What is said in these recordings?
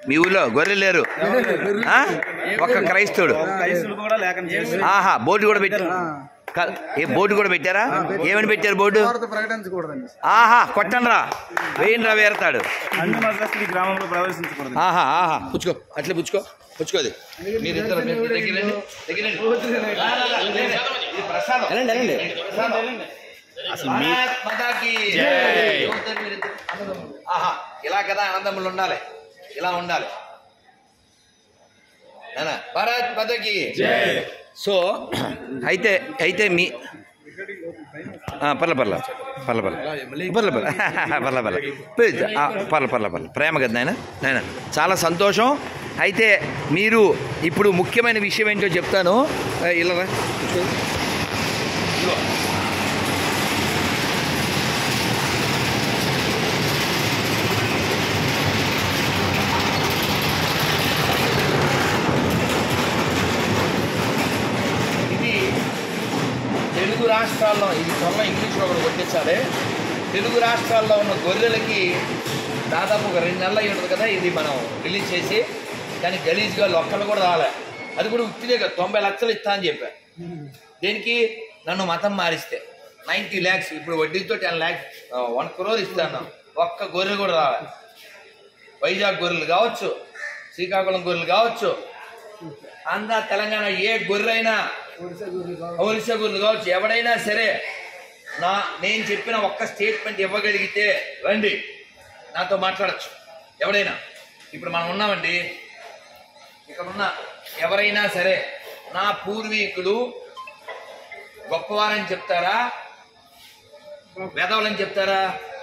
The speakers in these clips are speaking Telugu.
మీ ఊళ్ళో గొర్రెలు లేరు ఆ? ఒక్క క్రైస్తవుడు క్రైస్తువులు కూడా లేఖనం చేసి ఆహా బోర్డు కూడా పెట్టారు కా- ఏ బోర్డు కూడా పెట్టారా ఏమని పెట్టారు బోర్డు ప్రకటించకూడదండి ఆహా కొట్టండ్రా వేయండి రా వేరతాడు అన్ని మతస్థులు ఈ గ్రామంలో ప్రవేశించకూడదు ఆహా ఆహా పుచ్చుకో అట్లే పుచ్చుకో పుచ్చుకోది మీరు ఇద్దరు మీరు దగ్గరండి, దగ్గరండి. రా, రా, రా, లేండి. ఇది ప్రసాదం. ప్రసాదం. భారత్ మాతాకి ఎవరిద్దరు మీరిద్దరు? అన్నదమ్ములు. ఆహా ఇలా కదా అన్నదమ్ములు ఉండాలి ఇలా ఉండాలి నానా భారత్ మాతాకి సో అయితే అయితే మీ ఆ, పర్ల పర్ల పర్ల పర్ల పర్ల పర్ల పర్ల పర్ల ప్లీజ్ ఆ, పర్ల పర్ల పర్ల ప్రేమ కదా నాయన నాయన చాలా సంతోషం అయితే మీరు ఇప్పుడు ముఖ్యమైన విషయం ఏంటో చెప్తాను ఆ, ఇలా రా. కూర్చో. ఇదిగో. ఇది తెలుగు రాష్ట్రాల్లో ఇది త్వరలో ఇంగ్లీష్లో ఒకటి కొట్టించాలి తెలుగు రాష్ట్రాల్లో ఉన్న గొర్రెలకి దాదాపు ఒక రెండు నెలలు అయి ఉంటుంది కదా ఇది మనం రిలీజ్ చేసి కానీ గలీజ్గా లొక్కలు కూడా రాలే అది కూడా ఉత్తిదే కదా తొంభై లక్షలు ఇస్తా అని చెప్పా దేనికి నన్ను మతం మారిస్తే నైంటీ ల్యాక్స్ ఇప్పుడు వడ్డీతో టెన్ ల్యాక్స్ వన్ క్రోర్ ఇస్తాను ఒక్క గొర్రె కూడా రాలే వైజాగ్ గొర్రెలు కావచ్చు శ్రీకాకుళం గొర్రెలు కావచ్చు ఆంధ్ర తెలంగాణ ఏ గొర్రెైనా ఒరిస్సా గొర్రెలు కావచ్చు ఎవడైనా సరే నా నేను చెప్పిన ఒక్క స్టేట్మెంట్ ఇవ్వగలిగితే రండి నాతో మాట్లాడచ్చు ఎవడైనా ఇప్పుడు మనం ఉన్నామండి ఇక్కడ ఉన్న ఎవరైనా సరే నా పూర్వీకులు గొప్పవారని చెప్తారా వెదవలని చెప్తారా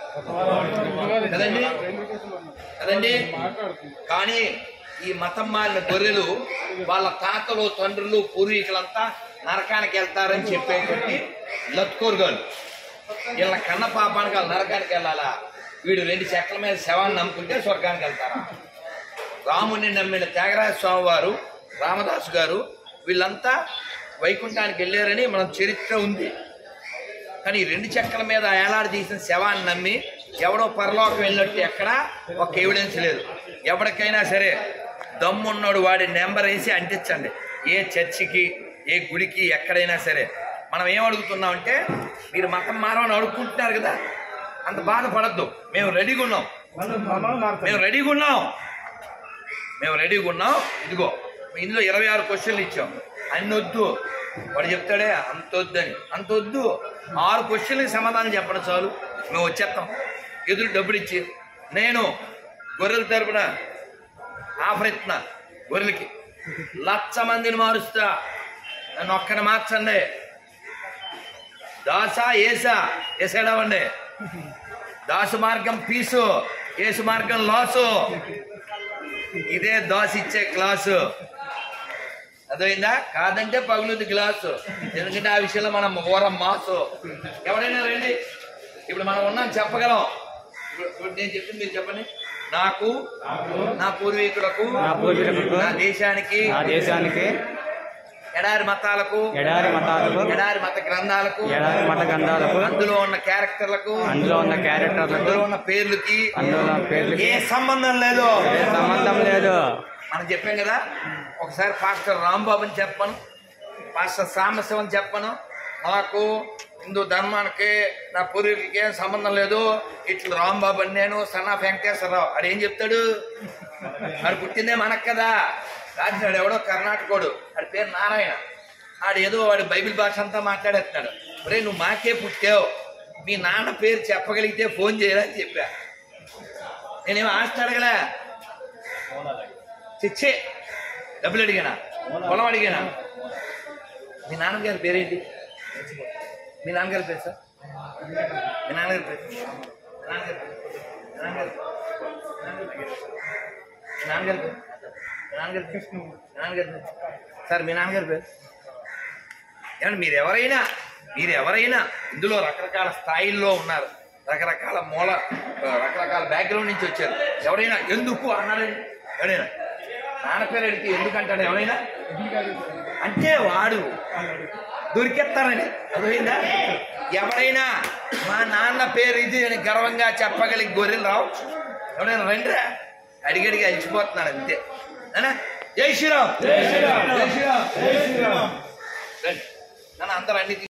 కదండి కదండి కానీ ఈ మతం మారిన గొర్రెలు వాళ్ళ తాతలు తండ్రులు పూర్వీకులంతా నరకానికి వెళ్తారని చెప్పేటువంటి లత్కోరుగాలు వీళ్ళ కన్న పాపానికి వాళ్ళు నరకానికి వెళ్ళాలా వీడు రెండు చెక్కల మీద శవాన్ని నమ్ముకుంటే స్వర్గానికి వెళ్తారా రాముని నమ్మిన త్యాగరాజ స్వామి వారు రామదాసు గారు వీళ్ళంతా వైకుంఠానికి వెళ్ళారని మన చరిత్ర ఉంది కానీ ఈ రెండు చెక్కల మీద ఏలాడి తీసిన శవాన్ని నమ్మి ఎవడో పరలోకం వెళ్ళినట్టు ఎక్కడ ఒక ఎవిడెన్స్ లేదు ఎవరికైనా సరే దమ్మున్నాడు వాడి నెంబర్ వేసి అంటించండి ఏ చర్చికి ఏ గుడికి ఎక్కడైనా సరే మనం ఏం అడుగుతున్నామంటే మీరు మతం మారమని అడుక్కుంటున్నారు కదా అంత బాధపడద్దు మేము రెడీగా ఉన్నాం మేము రెడీగా ఉన్నాం మేము రెడీగా ఉన్నాం ఇదిగో ఇందులో ఇరవై ఆరు క్వశ్చన్లు ఇచ్చాం అన్ని వద్దు వాడు చెప్తాడే అంత వద్దని అంత వద్దు ఆరు క్వశ్చన్లకి సమాధానం చెప్పడం చాలు మేము వచ్చేస్తాం ఎదురు డబ్బులు ఇచ్చి నేను గొర్రెల తరపున ఆఫర్ ఇస్తున్నా గొర్రెలకి లక్ష మందిని మారుస్తా నన్ను ఒక్కని మార్చండి దాసా ఏసా ఏసాడవండి దాసు మార్గం పీసు ఏసు మార్గం లాసు ఇదే దోశ ఇచ్చే క్లాసు అదైందా కాదంటే పగులుది గ్లాసు ఎందుకంటే ఆ విషయంలో మనం ఘోరం మాసు ఎవరైనా రండి ఇప్పుడు మనం ఉన్నాం చెప్పగలం ఇప్పుడు ఇప్పుడు నేను చెప్పింది మీరు చెప్పండి నాకు నా పూర్వీకులకు నా పూర్వీకులకు, నా దేశానికి ఆ దేశానికి ఎడారి మతాలకు ఎడారి మతాలకు ఎడారి మత గ్రంథాలకు ఎడారి మత గ్రంథాలకు అందులో ఉన్న క్యారెక్టర్లకు అందులో ఉన్న క్యారెక్టర్లకు అందులో ఉన్న పేర్లకి అందులో ఉన్న పేర్లకి ఏ సంబంధం లేదు ఏ సంబంధం లేదు మనం చెప్పాం కదా ఒకసారి పాస్టర్ రాంబాబు అని చెప్పను పాస్టర్ సామస్యం అని చెప్పను నాకు హిందూ ధర్మానికి నా పూర్వీకులకి ఏం సంబంధం లేదు ఇట్లా రాంబాబు అని నేను సన్నా వెంకటేశ్వరరావు అది ఏం చెప్తాడు మరి పుట్టిందే మనకు కదా రాసినాడు ఎవడో కర్ణాటకోడు ఆడి పేరు నారాయణ ఆడు ఏదో వాడి బైబిల్ భాష అంతా మాట్లాడేస్తున్నాడు ఒరే నువ్వు మాకే పుట్టావు మీ నాన్న పేరు చెప్పగలిగితే ఫోన్ చేయరా అని చెప్పా నేనేం ఆస్తి అడగలే చిచ్చే డబ్బులు అడిగానా పొలం అడిగానా మీ నాన్నగారి పేరేంటి మీ నాన్నగారి పేరు సార్ మీ నాన్నగారి పేరు మీ నాన్నగారి పేరు మీ నాన్నగారి పేరు మీ నాన్నగారి పేరు మీ నాన్నగారి పేరు మీ నాన్నగారి పేరు సార్ మీ నాన్నగారి పేరు ఏమంటే మీరు ఎవరైనా మీరు ఎవరైనా ఇందులో రకరకాల స్థాయిల్లో ఉన్నారు రకరకాల మూల రకరకాల బ్యాక్గ్రౌండ్ నుంచి వచ్చారు ఎవరైనా ఎందుకు అన్నారండి ఎవరైనా నాన్న పేరు అడిగితే ఎందుకు అంటాడు ఎవరైనా అంటే వాడు దొరికేస్తారని అర్థమైందా ఎవరైనా మా నాన్న పేరు ఇది అని గర్వంగా చెప్పగలిగి గొర్రెలు రావచ్చు ఎవరైనా రండిరా అడిగడిగి అలిచిపోతున్నాడు అంతే నానా జై శ్రీరామ్ జై శ్రీరామ్ జై శ్రీరామ్ రండి నాన్న అందరూ అన్ని